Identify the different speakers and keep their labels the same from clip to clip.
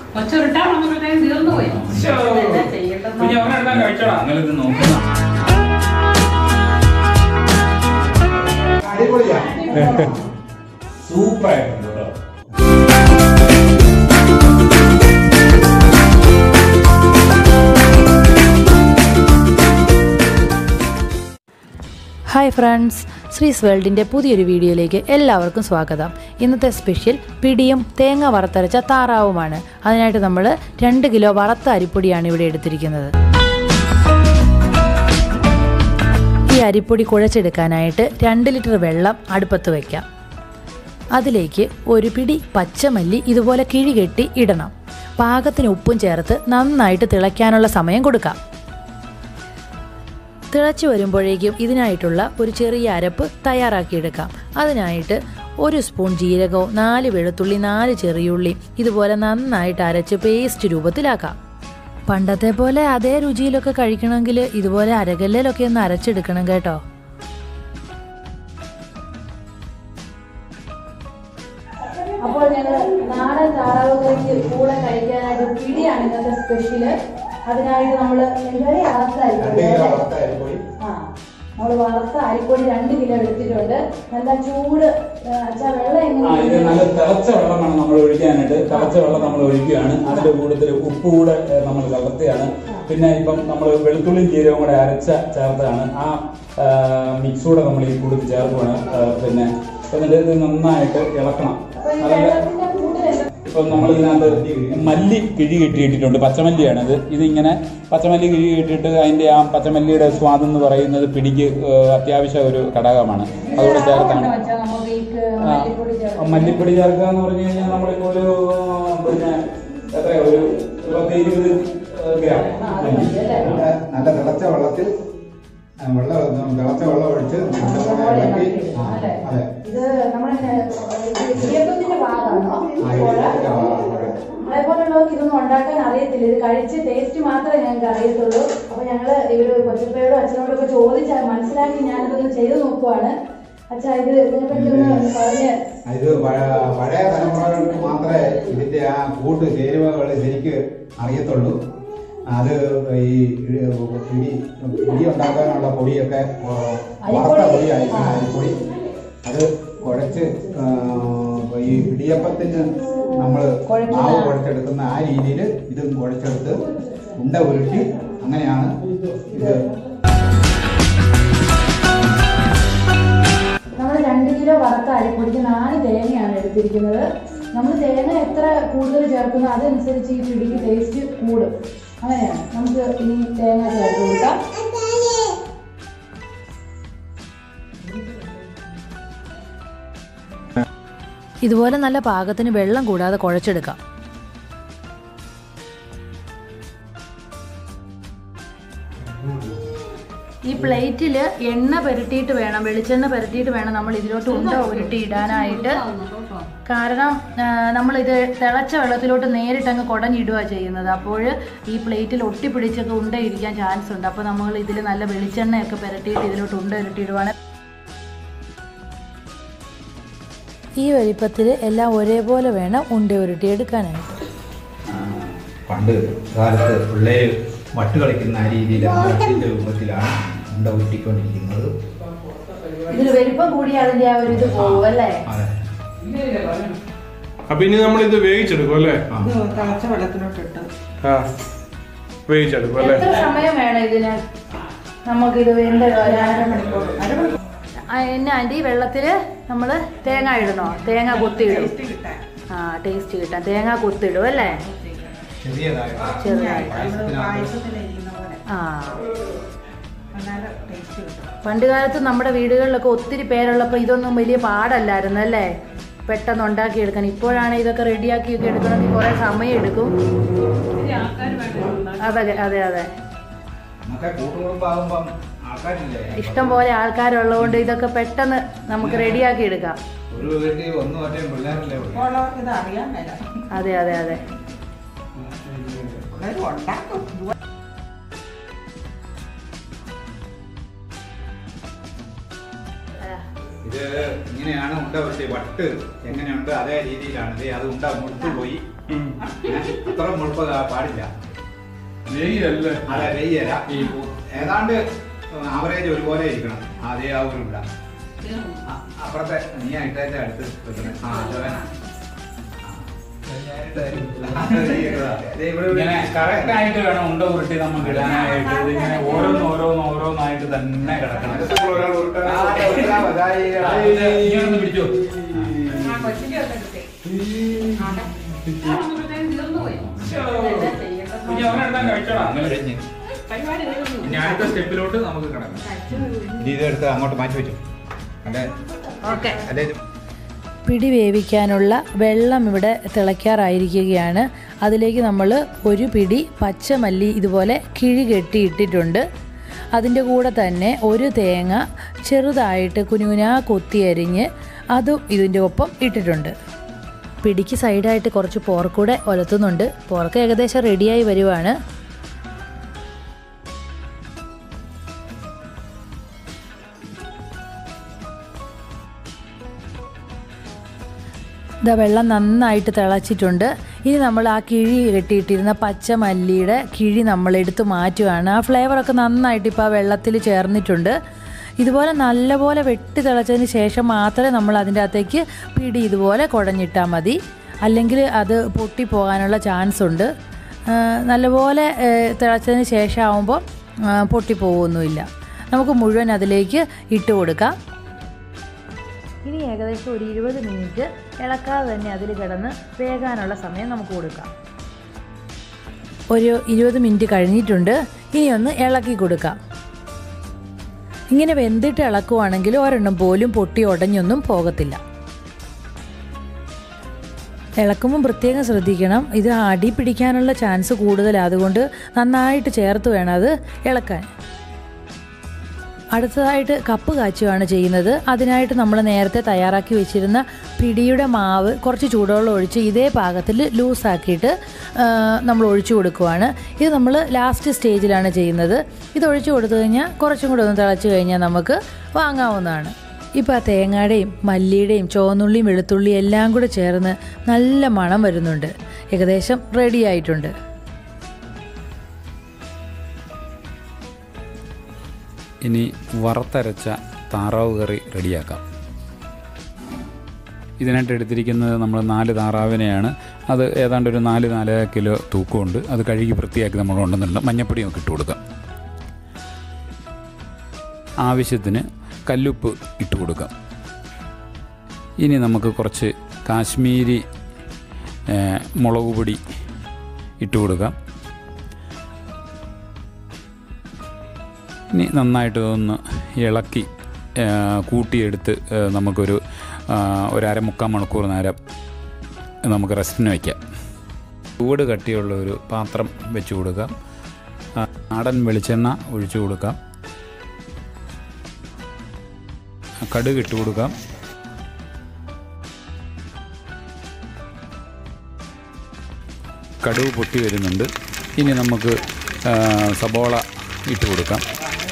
Speaker 1: കൊച്ചുരുട്ടാ വന്നപ്പോഴത്തേക്കും തീർന്നു പോയി
Speaker 2: ശ്ശോ.
Speaker 1: എന്താ ചെയ്യേണ്ടത്
Speaker 2: കുഞ്ഞ് ഒരെണ്ണം എടുത്താൽ കഴിച്ചോളാം നിങ്ങളിത് നോക്കുന്ന
Speaker 3: അടിപൊളിയാ
Speaker 2: സൂപ്പർ ആയിട്ടുണ്ട് കേട്ടോ
Speaker 4: ഹായ് ഫ്രണ്ട്സ് ശ്രീസ് വേൾഡിൻ്റെ പുതിയൊരു വീഡിയോയിലേക്ക് എല്ലാവർക്കും സ്വാഗതം ഇന്നത്തെ സ്പെഷ്യൽ പിടിയും തേങ്ങ വറുത്തരച്ച താറാവുമാണ് അതിനായിട്ട് നമ്മൾ രണ്ട് കിലോ വറുത്ത അരിപ്പൊടിയാണ് ഇവിടെ എടുത്തിരിക്കുന്നത് ഈ അരിപ്പൊടി കുഴച്ചെടുക്കാനായിട്ട് രണ്ട് ലിറ്റർ വെള്ളം അടുപ്പത്ത് വയ്ക്കാം അതിലേക്ക് ഒരു പിടി പച്ചമല്ലി ഇതുപോലെ കിഴികെട്ടി ഇടണം പാകത്തിന് ഉപ്പും ചേർത്ത് നന്നായിട്ട് തിളയ്ക്കാനുള്ള സമയം കൊടുക്കാം തിളച്ചു വരുമ്പോഴേക്കും ഇതിനായിട്ടുള്ള ഒരു ചെറിയ അരപ്പ് തയ്യാറാക്കിയെടുക്കാം അതിനായിട്ട് ഒരു സ്പൂൺ ജീരകവും നാല് വെളുത്തുള്ളി നാല് ചെറിയുള്ളി ഇതുപോലെ നന്നായിട്ട് അരച്ച് പേസ്റ്റ് രൂപത്തിലാക്കാം പണ്ടത്തെ പോലെ അതേ രുചിയിലൊക്കെ കഴിക്കണമെങ്കിൽ ഇതുപോലെ അരകല്ലിലൊക്കെ ഒന്ന് അരച്ചെടുക്കണം കേട്ടോ അപ്പോൾ ഞങ്ങൾ നാടൻ താറാവ് കറിക്ക് കൂടെ കഴിക്കാനായിട്ട് പിടിയാണ് ഇന്നത്തെ സ്പെഷ്യല് അതിനായിട്ട് നമ്മൾ വളരെ
Speaker 3: രണ്ട് കിലോ വറുത്ത അരിപ്പൊടി
Speaker 4: ആ നമ്മൾ വറുത്ത അരിപ്പൊടി രണ്ട് കിലോ എടുത്തിട്ടുണ്ട് നല്ല ചൂട് അച്ഛാ വെള്ളം
Speaker 2: ആ ഇത്
Speaker 4: എങ്ങനെ
Speaker 2: നല്ല തിളച്ച വെള്ളമാണ് നമ്മൾ ഒഴിക്കാനായിട്ട് തിളച്ച വെള്ളം നമ്മൾ ഒഴിക്കുകയാണ് അതിന്റെ കൂടുതൽ ഉപ്പ് കൂടെ ഏഹ്, നമ്മൾ കലർത്തിയാണ് പിന്നെ ഇപ്പം നമ്മൾ വെളുത്തുള്ളിയും ജീരകവും കൂടെ അരച്ച ചേർത്താണ് ആ മിക്സ് കൂടെ നമ്മൾ ഈ കൂടുതൽ ചേർക്കുകയാണ് ഏഹ്, പിന്നെ എന്നിട്ട് ഇത് നന്നായിട്ട് ഇളക്കണം
Speaker 4: അപ്പൊ ഈ
Speaker 2: അതിന്റെ
Speaker 4: വെള്ളത്തിന്റെ കൂടുതൽ
Speaker 2: ഇപ്പം നമ്മൾ ഇതിനകത്ത് മല്ലി കിഴി കെട്ടിയിട്ടിട്ടുണ്ട് പച്ചമല്ലിയാണ് ഇത് ഇതിങ്ങനെ പച്ചമല്ലി കിഴി കെട്ടിയിട്ട് അതിന്റെ ആ പച്ചമല്ലിയുടെ സ്വാദ് എന്ന് പറയുന്നത് പിടിക്ക് ഏഹ്, അത്യാവശ്യ ഒരു ഘടകമാണ് അതുകൂടെ ചേർത്താണ്
Speaker 4: വെച്ചാൽ നമുക്ക് ഈ
Speaker 2: ആ,
Speaker 4: മല്ലിപ്പൊടി ചേർക്കാം
Speaker 2: മല്ലിപ്പൊടി ചേർക്കുക എന്ന് പറഞ്ഞു കഴിഞ്ഞാൽ നമ്മളിപ്പോ ഒരു പിന്നെ എത്രയാ ഒരു പത്ത് ഇരുപത് ഗ്രാം മല്ലി
Speaker 3: നല്ല നല്ല തിളച്ച വെള്ളത്തിൽ ആ, വെള്ളം തിളച്ച വെള്ളം ഒഴിച്ച് നല്ലപോലെ ഇളക്കി ആ, അതെ
Speaker 4: ഇത് നമ്മുടെ ഇടിയപ്പത്തിന്റെ ഭാഗമാണോ
Speaker 3: ആ, ഇതിന്റെ ആ, അതെ.
Speaker 4: നമ്മളെപ്പോലുള്ളവർക്ക് ഇതൊന്നും ഉണ്ടാക്കാൻ അറിയത്തില്ല ഇത് കഴിച്ച് ടേസ്റ്റ് മാത്രമേ ഞങ്ങൾക്ക് അറിയത്തുള്ളൂ അപ്പൊ ഞങ്ങള് ഇവര് കൊച്ചപ്പയോടും അച്ഛനോടും ഒക്കെ ചോദിച്ച മനസ്സിലാക്കി ഞാനിതൊന്ന് ചെയ്തു നോക്കുവാണ് അച്ഛാ ഇത് ഇതിനെപ്പറ്റി ഒന്ന് പറഞ്ഞ്
Speaker 3: ഇത് പഴ- പഴയ തലമുറകൾക്ക് മാത്രമേ ഇതിന്റെ ആ കൂട്ട് ചേരുവകൾ ശരിക്ക് അറിയത്തുള്ളൂ അത് ഈ ഇടി ഇടി ഉണ്ടാക്കാനുള്ള പൊടിയൊക്കെ ആ, വറുത്ത പൊടിയായിരിക്കും അരിപ്പൊടി അത് കുഴച്ച് ആ, ഈ ഇടിയപ്പത്തിന് നമ്മൾ മാവ് കുഴച്ചെടുക്കുന്ന ആ രീതിയിൽ ഇതും കുഴച്ചെടുത്ത് ഉണ്ട ഉരുട്ടി അങ്ങനെയാണ് ഇത്
Speaker 4: നമ്മൾ രണ്ട് കിലോ വറുത്ത അരിപ്പൊടിക്ക് നാല് തേങ്ങയാണ് എടുത്തിരിക്കുന്നത് നമ്മൾ തേങ്ങ എത്ര കൂടുതൽ ചേർക്കുന്നോ അതനുസരിച്ച് ഈ പിടിക്ക് ടേസ്റ്റ് കൂടും അങ്ങനെയാണ് നമുക്ക് ഇനി തേങ്ങ ചേർത്ത് കൊടുക്കാം ഇതുപോലെ നല്ല പാകത്തിന് വെള്ളം കൂടാതെ കുഴച്ചെടുക്കാം ഈ പ്ലേറ്റിൽ എണ്ണ പുരട്ടിയിട്ട് വേണം വെളിച്ചെണ്ണ പുരട്ടിയിട്ട് വേണം നമ്മൾ ഇതിലോട്ട് ഉണ്ട ഉരുട്ടി ഇടാനായിട്ട് കാരണം നമ്മളിത് തിളച്ച വെള്ളത്തിലോട്ട് നേരിട്ട് അങ്ങ് കുടഞ്ഞിടുക ചെയ്യുന്നത് അപ്പോൾ ഈ പ്ലേറ്റിൽ ഒട്ടിപ്പിടിച്ചൊക്കെ ഉണ്ട ഇരിക്കാൻ ചാൻസ് ഉണ്ട് അപ്പോൾ നമ്മൾ ഇതിൽ നല്ല വെളിച്ചെണ്ണയൊക്കെ പുരട്ടിയിട്ട് ഇതിലോട്ട് ഉണ്ട ഉരുട്ടിയിടുവാണ് ഈ വലിപ്പത്തിൽ എല്ലാം ഒരേപോലെ വേണം ഉണ്ട ഉരുട്ടി എടുക്കാനായിട്ട്
Speaker 3: പണ്ട് കാലത്ത് പിള്ളേര് വട്ട് കളിക്കുന്ന ആ രീതിയിലാണ് വട്ടിന്റെ രൂപത്തിലാണ് ഉണ്ട ഉരുട്ടിക്കൊണ്ടിരിക്കുന്നത്
Speaker 4: ഇതിൽ വലിപ്പം കൂടി അതിന്റെ ആ ഒരു ഇത് പോകും അല്ലേ
Speaker 3: അതെ
Speaker 5: അപ്പൊ ഇനി നമ്മൾ ഇത് വേവിച്ചെടുക്കും അല്ലേ
Speaker 3: ആ.
Speaker 1: തിളച്ച വെള്ളത്തിലോട്ട് ഇട്ട്
Speaker 5: ആ വേവിച്ചെടുക്കും അല്ലേ
Speaker 4: എത്ര സമയം വേണം ഇതിന് നമുക്കിത് വെന്ത് അരമണിക്കൂർ എന്നെ ആൻറ്റി വെള്ളത്തില് നമ്മൾ തേങ്ങ ഇടണോ തേങ്ങ കൊത്തിയിടും ആ ടേസ്റ്റ് കിട്ടാൻ തേങ്ങ കൊത്തിടും അല്ലേ
Speaker 3: ചെറിയതായ
Speaker 4: ചെറുതായിട്ട്.
Speaker 3: പായസത്തിനകത്ത്
Speaker 4: ആ പണ്ട് കാലത്ത് നമ്മുടെ വീടുകളിലൊക്കെ ഒത്തിരി പേരുള്ളപ്പോൾ ഇതൊന്നും വലിയ പാടല്ലായിരുന്നു അല്ലേ പെട്ടെന്ന് ഉണ്ടാക്കിയെടുക്കാൻ ഇപ്പോഴാണ് ഇതൊക്കെ റെഡിയാക്കിയൊക്കെ എടുക്കണമെങ്കിൽ കുറേ സമയം എടുക്കും അതെ അതെ അതെ
Speaker 3: നമുക്ക് കൂട്ടുകുടുംബാകുമ്പം ആൾക്കാരില്ലേ
Speaker 4: ഇഷ്ടം പോലെ ആൾക്കാരുള്ളതുകൊണ്ട് ഇതൊക്കെ പെട്ടെന്ന് നമുക്ക് റെഡിയാക്കി എടുക്കാം
Speaker 3: ഒരു വീട്ടിൽ ഒന്നും ഒറ്റയും പിള്ളേരല്ലേ ഉള്ളൂ
Speaker 1: ഉള്ളവർക്ക് ഇത് അറിയാൻ മേല
Speaker 4: അതെ അതെ അതെ
Speaker 1: പിള്ളേർ ഉണ്ടാക്കും
Speaker 3: ഇത് ഇങ്ങനെയാണ് ഉണ്ട ഉരുട്ടി വട്ട് എങ്ങനെയുണ്ട് അതേ രീതിയിലാണ് ഇത് അത് ഉണ്ട മുട്ടു പോയി അത്ര മുഴുപ്പ് പാടില്ല
Speaker 5: നെയ്യല്ലേ
Speaker 3: അതെ നെയ്യല്ല ഈ ഏതാണ്ട് ആവറേജ് ഒരുപോലെ ഇരിക്കണം അതേ ആ ഒരു ഇല്ല ആ, അപ്പുറത്തെ നീ ഇട്ടതിന്റെ അടുത്ത് വെക്കണേ. ആ, അത് വേണം. ആ. ദേ ഇവിടെ ഒരു-
Speaker 2: ഇങ്ങനെ കറക്റ്റ് ആയിട്ട് വേണം ഉണ്ട ഉരുട്ടി നമുക്ക് ഇടാനായിട്ട് ഇതിങ്ങനെ ഓരോന്ന് ഓരോന്ന് ഓരോന്നായിട്ട് തന്നെ കിടക്കണം
Speaker 3: അടുത്തുള്ള ഒരാൾ ഉരുട്ടാൻ- ആ, ഉരുട്ടാൻ അതായി,
Speaker 2: ആ,
Speaker 3: അതായി.
Speaker 2: ഇത് ഇങ്ങനൊന്ന് പിടിച്ചോ
Speaker 1: ആ കൊച്ചിന്റെ ഒന്ന് എടുത്തേ. ആണ്ടെ. ആ, ഒന്നുകൂടെ തീർന്നു പോയി. ഇതെന്താ ചെയ്യേണ്ടത്?
Speaker 2: കുഞ്ഞ് അവനെടുത്താൽ കഴിച്ചോടാ
Speaker 1: പരിപാടി തീർന്നു.
Speaker 5: ഇനി അടുത്ത സ്റ്റെപ്പിലോട്ട് നമുക്ക് കിടക്കാം
Speaker 3: ഇനി ഇതെടുത്ത് അങ്ങോട്ട് മാറ്റി വെച്ചു അല്ലെ
Speaker 4: ഓക്കെ
Speaker 3: അല്ലെ
Speaker 4: പിടി വേവിക്കാനുള്ള വെള്ളം ഇവിടെ തിളയ്ക്കാറായിരിക്കുകയാണ് അതിലേക്ക് നമ്മൾ ഒരു പിടി പച്ചമല്ലി ഇതുപോലെ കിഴി കെട്ടിയിട്ടിട്ടുണ്ട് അതിൻ്റെ കൂടെ തന്നെ ഒരു തേങ്ങ ചെറുതായിട്ട് കുനുകുനാ കൊത്തിയരിഞ്ഞ് അതും ഇതിൻ്റെ ഒപ്പം ഇട്ടിട്ടുണ്ട് പിടിക്ക് സൈഡായിട്ട് കുറച്ച് പോർക്കൂടെ ഒലത്തുന്നുണ്ട് പോർക്ക് ഏകദേശം റെഡിയായി വരുവാണ് ഇതാ വെള്ളം നന്നായിട്ട് തിളച്ചിട്ടുണ്ട് ഇനി നമ്മൾ ആ കിഴി കെട്ടിയിട്ടിരുന്ന പച്ചമല്ലിയുടെ കിഴി നമ്മൾ എടുത്ത് മാറ്റുകയാണ് ആ ഫ്ലേവറൊക്കെ നന്നായിട്ട് ഇപ്പോൾ ആ വെള്ളത്തിൽ ചേർന്നിട്ടുണ്ട് ഇതുപോലെ നല്ലപോലെ വെട്ടി തിളച്ചതിന് ശേഷം മാത്രമേ നമ്മൾ അതിൻ്റെ അകത്തേക്ക് പിടി ഇതുപോലെ കുഴഞ്ഞിട്ടാൽ മതി അല്ലെങ്കിൽ അത് പൊട്ടിപ്പോകാനുള്ള ചാൻസ് ഉണ്ട് ആ, നല്ലപോലെ ഏ, തിളച്ചതിന് ശേഷം ആകുമ്പോൾ പൊട്ടിപ്പോകുമൊന്നുമില്ല നമുക്ക് മുഴുവൻ അതിലേക്ക് ഇട്ട് കൊടുക്കാം ഇനി ഏകദേശം ഒരു ഇരുപത് മിനിറ്റ് ഇളക്കാതെ തന്നെ അതിൽ കിടന്ന് വേകാനുള്ള സമയം നമുക്ക് കൊടുക്കാം ഒരു ഇരുപത് മിനിറ്റ് കഴിഞ്ഞിട്ടുണ്ട് ഇനി ഒന്ന് ഇളക്കി കൊടുക്കാം ഇങ്ങനെ വെന്തിട്ട് ഇളക്കുവാണെങ്കിൽ ഒരെണ്ണം പോലും പൊട്ടി ഉടഞ്ഞൊന്നും പോകത്തില്ല ഇളക്കുമ്പോൾ പ്രത്യേകം ശ്രദ്ധിക്കണം ഇത് അടി പിടിക്കാനുള്ള ചാൻസ് കൂടുതലാണ് അതുകൊണ്ട് നന്നായിട്ട് ചേർത്ത് വേണം അത് ഇളക്കാൻ അടുത്തതായിട്ട് കപ്പ് കാച്ചുകയാണ് ചെയ്യുന്നത് അതിനായിട്ട് നമ്മൾ നേരത്തെ തയ്യാറാക്കി വെച്ചിരുന്ന പിടിയുടെ മാവ് കുറച്ച് ചൂടുവെള്ളം ഒഴിച്ച് ഇതേ പാകത്തിൽ ലൂസാക്കിയിട്ട് നമ്മൾ ഒഴിച്ചു കൊടുക്കുവാണ് ഇത് നമ്മൾ ലാസ്റ്റ് സ്റ്റേജിലാണ് ചെയ്യുന്നത് ഇത് ഒഴിച്ചു കൊടുത്തു കഴിഞ്ഞാൽ കുറച്ചും കൂടെ ഒന്ന് തിളച്ച് കഴിഞ്ഞാൽ നമുക്ക് വാങ്ങാവുന്നതാണ് ഇപ്പോൾ ആ തേങ്ങയുടെയും മല്ലിയുടെയും ചുവന്നുള്ളിയും വെളുത്തുള്ളിയും എല്ലാം കൂടെ ചേർന്ന് നല്ല മണം വരുന്നുണ്ട് ഏകദേശം റെഡി ആയിട്ടുണ്ട്
Speaker 2: ഇനി വറുത്തരച്ച താറാവ് കറി റെഡിയാക്കാം ഇതിനായിട്ട് എടുത്തിരിക്കുന്നത് നമ്മൾ നാല് താറാവിനെയാണ് അത് ഏതാണ്ട് ഒരു നാല് നാലര കിലോ തൂക്കമുണ്ട് അത് കഴുകി വൃത്തിയാക്കി നമ്മൾ കൊണ്ടുവന്നിട്ടുണ്ട് മഞ്ഞപ്പൊടിയും ഒക്കെ ഇട്ട് കൊടുക്കാം ആവശ്യത്തിന് കല്ലുപ്പ് ഇട്ട് കൊടുക്കാം ഇനി നമുക്ക് കുറച്ച് കാശ്മീരി ഏഹ്, മുളക് പൊടി ഇട്ട് കൊടുക്കാം ഇനി നന്നായിട്ട് ഒന്ന് ഇളക്കി ആ, കൂട്ടിയെടുത്ത് ആ, നമുക്കൊരു ആ, ഒരു അരമുക്കാൽ മണിക്കൂർ നേരം നമുക്ക് റെസ്റ്റിന് വയ്ക്കാം ചൂട് കട്ടിയുള്ള ഒരു പാത്രം വെച്ച് കൊടുക്കാം ആ, നാടൻ വെളിച്ചെണ്ണ ഒഴിച്ചു കൊടുക്കാം കടുക് ഇട്ട് കൊടുക്കാം കടുക് പൊട്ടി വരുന്നുണ്ട് ഇനി നമുക്ക് ആ, സബോള ഇട്ട് കൊടുക്കാം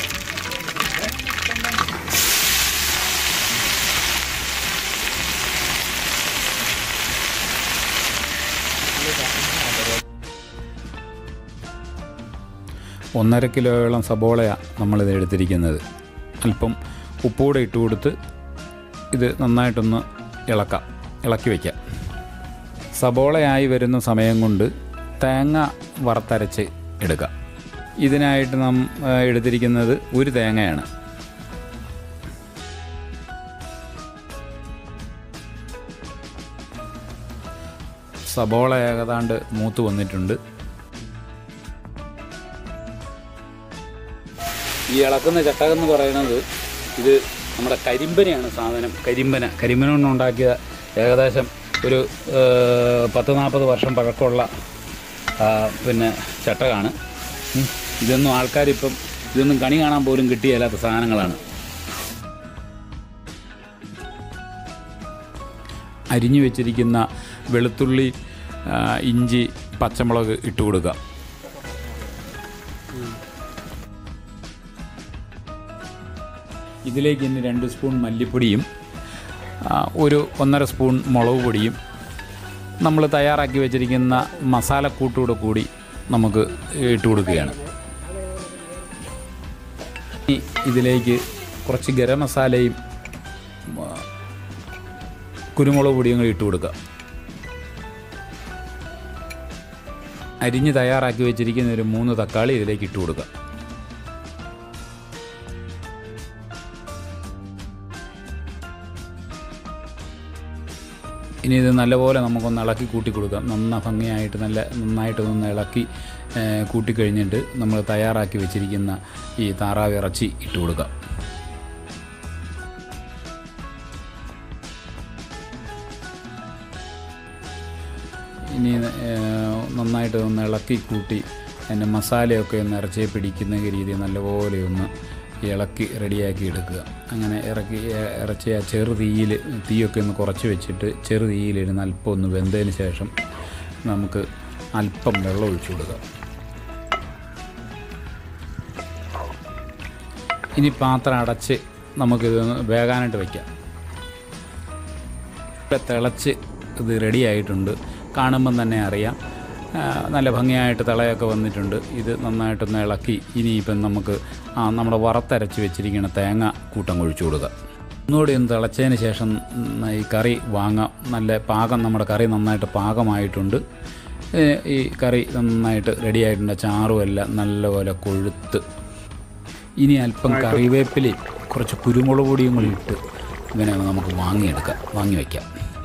Speaker 2: ഒന്നര കിലോയോളം സബോളയാണ് നമ്മളിത് എടുത്തിരിക്കുന്നത് അല്പം ഉപ്പൂടെ ഇട്ട് കൊടുത്ത് ഇത് നന്നായിട്ടൊന്ന് ഇളക്കാം ഇളക്കി വയ്ക്കാം സബോളയായി വരുന്ന സമയം കൊണ്ട് തേങ്ങ വറുത്തരച്ച് എടുക്കാം ഇതിനായിട്ട് നാം ആ, എടുത്തിരിക്കുന്നത് ഒരു തേങ്ങയാണ് സബോള ഏതാണ്ട് മൂത്ത് വന്നിട്ടുണ്ട് ഈ ഇളക്കുന്ന ചട്ടകം എന്ന് പറയുന്നത് ഇത് നമ്മുടെ കരിമ്പനയാണ് സാധനം കരിമ്പന കരിമ്പന കൊണ്ടുണ്ടാക്കിയ ഏകദേശം ഒരു ആ, പത്ത് നാൽപ്പത് വർഷം പഴക്കമുള്ള ആ, പിന്നെ ചട്ടകാണ് ഉം. ഇതൊന്നും ആൾക്കാരിപ്പം ഇതൊന്നും കണി കാണാൻ പോലും കിട്ടിയല്ലാത്ത സാധനങ്ങളാണ് അരിഞ്ഞു വെച്ചിരിക്കുന്ന വെളുത്തുള്ളി ആ, ഇഞ്ചി പച്ചമുളക് ഇട്ട് കൊടുക്കുക ഇതിലേക്ക് ഇനി രണ്ട് സ്പൂൺ മല്ലിപ്പൊടിയും ആ, ഒരു ഒന്നര സ്പൂൺ മുളക് പൊടിയും നമ്മൾ തയ്യാറാക്കി വെച്ചിരിക്കുന്ന മസാലക്കൂട്ടോട് കൂടി നമുക്ക് ഇട്ട് കൊടുക്കുകയാണ് ഇനി ഇതിലേക്ക് കുറച്ച് ഗരം മസാലയും ആ, കുരുമുളക് പൊടിയും കൂടി ഇട്ട് കൊടുക്കുക അരിഞ്ഞ് തയ്യാറാക്കി വെച്ചിരിക്കുന്ന ഒരു മൂന്ന് തക്കാളി ഇതിലേക്ക് ഇട്ട് കൊടുക്കുക ഇനി ഇത് നല്ലപോലെ നമുക്കൊന്ന് ഇളക്കി കൂട്ടി കൊടുക്കാം നന്ന ഭംഗിയായിട്ട് നല്ല നന്നായിട്ട് ഒന്ന് ഇളക്കി ഏ, കൂട്ടിക്കഴിഞ്ഞിട്ട് നമ്മൾ തയ്യാറാക്കി വെച്ചിരിക്കുന്ന ഈ താറാവ് ഇറച്ചി ഇട്ട് കൊടുക്കാം ഇനി ഏ, നന്നായിട്ട് ഒന്ന് ഇളക്കി കൂട്ടി അതിൻ്റെ മസാലയൊക്കെ ഒന്ന് ഇറച്ചിയെ പിടിക്കുന്ന രീതിയിൽ നല്ലപോലെ ഒന്ന് ഇളക്കി റെഡിയാക്കി എടുക്കുക അങ്ങനെ ഇറക്കി ഏ- ഇറച്ചി ആ ചെറു തീയിൽ തീയൊക്കെ ഒന്ന് കുറച്ച് വെച്ചിട്ട് ചെറു തീയിലിരുന്ന് അല്പം ഒന്ന് വെന്തതിന് ശേഷം നമുക്ക് അല്പം വെള്ളം ഒഴിച്ചു കൊടുക്കുക ഇനി പാത്രം അടച്ച് നമുക്കിത് വേകാനായിട്ട് വയ്ക്കാം ഇപ്പം തിളച്ച് ഇത് റെഡി ആയിട്ടുണ്ട് കാണുമ്പം തന്നെ അറിയാം ആ, നല്ല ഭംഗിയായിട്ട് തിളയൊക്കെ വന്നിട്ടുണ്ട് ഇത് നന്നായിട്ടൊന്ന് ഇളക്കി ഇനിയിപ്പം നമുക്ക് ആ നമ്മുടെ വറുത്തരച്ച് വെച്ചിരിക്കുന്ന തേങ്ങ കൂട്ടം ഒഴിച്ചു കൊടുക്കുക ഒന്നുകൂടി ഒന്ന് തിളച്ചതിന് ശേഷം ഉം, ഈ കറി വാങ്ങാം നല്ല പാകം നമ്മുടെ കറി നന്നായിട്ട് പാകമായിട്ടുണ്ട് ഏ, ഈ കറി നന്നായിട്ട് റെഡി ആയിട്ടുണ്ട് ചാറും എല്ലാം നല്ലപോലെ കൊഴുത്ത് ഇനി അല്പം കറിവേപ്പിലയും കുറച്ച് കുരുമുളക് പൊടിയും കൂടി ഇട്ട് ഇങ്ങനെ നമുക്ക് വാങ്ങിയെടുക്കാം വാങ്ങി വയ്ക്കാം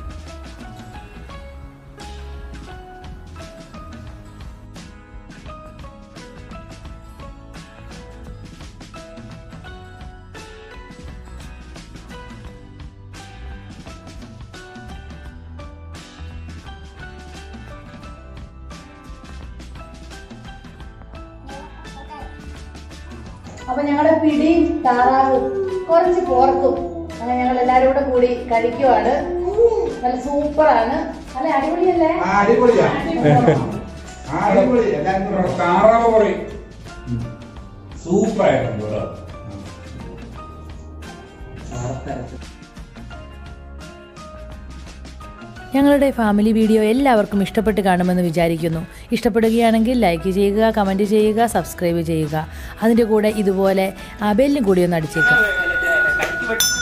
Speaker 4: അപ്പൊ ഞങ്ങളുടെ പിടിയും താറാവും കുറച്ച് പോർക്കും അങ്ങനെ ഞങ്ങൾ എല്ലാരും കൂടെ കൂടി കഴിക്കുവാണ് നല്ല സൂപ്പറാണ് അല്ലെ അടിപൊളിയല്ലേ
Speaker 3: ആ അടിപൊളിയാ ആ അടിപൊളി എല്ലാരും കൂടെ
Speaker 2: താറാവ് കറി സൂപ്പർ ആയിട്ടുണ്ട് കേട്ടോ
Speaker 4: ഞങ്ങളുടെ ഫാമിലി വീഡിയോ എല്ലാവർക്കും ഇഷ്ടപ്പെട്ട് കാണുമെന്ന് വിചാരിക്കുന്നു ഇഷ്ടപ്പെടുകയാണെങ്കിൽ ലൈക്ക് ചെയ്യുക കമൻറ്റ് ചെയ്യുക സബ്സ്ക്രൈബ് ചെയ്യുക അതിൻ്റെ കൂടെ ഇതുപോലെ ആ ബെല്ലും കൂടി ഒന്ന് അടിച്ചേക്കാം